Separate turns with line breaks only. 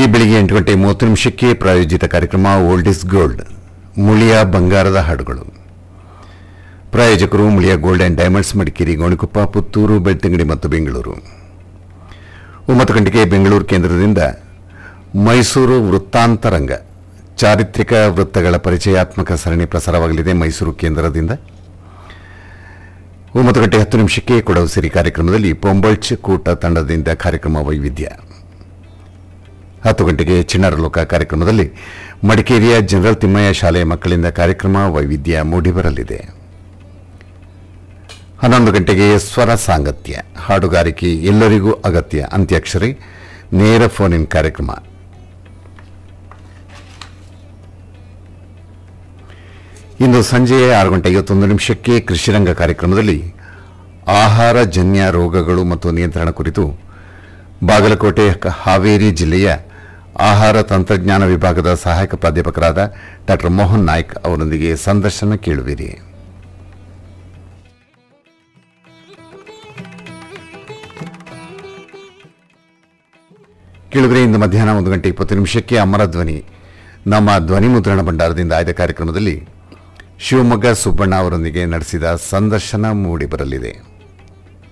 ಈ ಬೆಳಿಗ್ಗೆ ಎಂಟು ಗಂಟೆ ಮೂವತ್ತು ನಿಮಿಷಕ್ಕೆ ಪ್ರಾಯೋಜಿತ ಕಾರ್ಯಕ್ರಮ ಓಲ್ಡ್ ಇಸ್ ಗೋಲ್ಡ್ ಮುಳಿಯ ಬಂಗಾರದ ಹಾಡುಗಳು ಪ್ರಾಯೋಜಕರು Muliya gold and diamonds Madikeri Gonikoppa Puttur Belthangady ಮತ್ತು ಬೆಂಗಳೂರು ಒಂಬತ್ತು ಗಂಟೆಗೆ ಬೆಂಗಳೂರು ಕೇಂದ್ರದಿಂದ ಮೈಸೂರು ವೃತ್ತಾಂತರಂಗ ಚಾರಿತ್ರಿಕ ವೃತ್ತಗಳ ಪರಿಚಯಾತ್ಮಕ ಸರಣಿ ಪ್ರಸಾರವಾಗಲಿದೆ ಮೈಸೂರು ಕೇಂದ್ರದಿಂದ ಒಂಬತ್ತು ಗಂಟೆ ಹತ್ತು ನಿಮಿಷಕ್ಕೆ ಕೊಡವು ಸಿರಿ ಕಾರ್ಯಕ್ರಮದಲ್ಲಿ ಪೊಂಬಳ್ಚ್ ಕೂಟ ತಂಡದಿಂದ ಕಾರ್ಯಕ್ರಮ ವೈವಿಧ್ಯ ಹತ್ತು ಗಂಟೆಗೆ ಚಿಣ್ಣರ ಲೋಕ ಕಾರ್ಯಕ್ರಮದಲ್ಲಿ ಮಡಿಕೇರಿಯ ಜನರಲ್ ತಿಮ್ಮಯ್ಯ ಶಾಲೆಯ ಮಕ್ಕಳಿಂದ ಕಾರ್ಯಕ್ರಮ ವೈವಿಧ್ಯ ಮೂಡಿಬರಲಿದೆ ಹನ್ನೊಂದು ಗಂಟೆಗೆ ಸ್ವರ ಸಾಂಗತ್ಯ ಹಾಡುಗಾರಿಕೆ ಎಲ್ಲರಿಗೂ ಅಗತ್ಯ ಅಂತ್ಯಾಕ್ಷರಿ ನೇರ ಫೋನ್ ಇನ್ ಕಾರ್ಯಕ್ರಮ ಇಂದು ಸಂಜೆ ಆರು ಗಂಟೆ ಐವತ್ತೊಂದು ನಿಮಿಷಕ್ಕೆ ಕೃಷಿರಂಗ ಕಾರ್ಯಕ್ರಮದಲ್ಲಿ ಆಹಾರ ಜನ್ಯ ರೋಗಗಳು ಮತ್ತು ನಿಯಂತ್ರಣ ಕುರಿತು ಬಾಗಲಕೋಟೆ ಕ- ಹಾವೇರಿ ಜಿಲ್ಲೆಯ ಆಹಾರ ತಂತ್ರಜ್ಞಾನ ವಿಭಾಗದ ಸಹಾಯಕ ಪ್ರಾಧ್ಯಾಪಕರಾದ ಡಾ ಮೋಹನ್ ನಾಯ್ಕ್ ಅವರೊಂದಿಗೆ ಸಂದರ್ಶನ ಕೇಳುವಿರಿ ಕೇಳಿದ್ರೆ ಇಂದು ಮಧ್ಯಾಹ್ನ ಒಂದು ಗಂಟೆ ಇಪ್ಪತ್ತು ನಿಮಿಷಕ್ಕೆ ಅಮರ ಧ್ವನಿ ನಮ್ಮ ಧ್ವನಿ ಮುದ್ರಣ ಭಂಡಾರದಿಂದ ಆಯ್ದ ಕಾರ್ಯಕ್ರಮದಲ್ಲಿ ಶಿವಮೊಗ್ಗ ಸುಬ್ಬಣ್ಣ ಅವರೊಂದಿಗೆ ನಡೆಸಿದ ಸಂದರ್ಶನ ಮೂಡಿಬರಲಿದೆ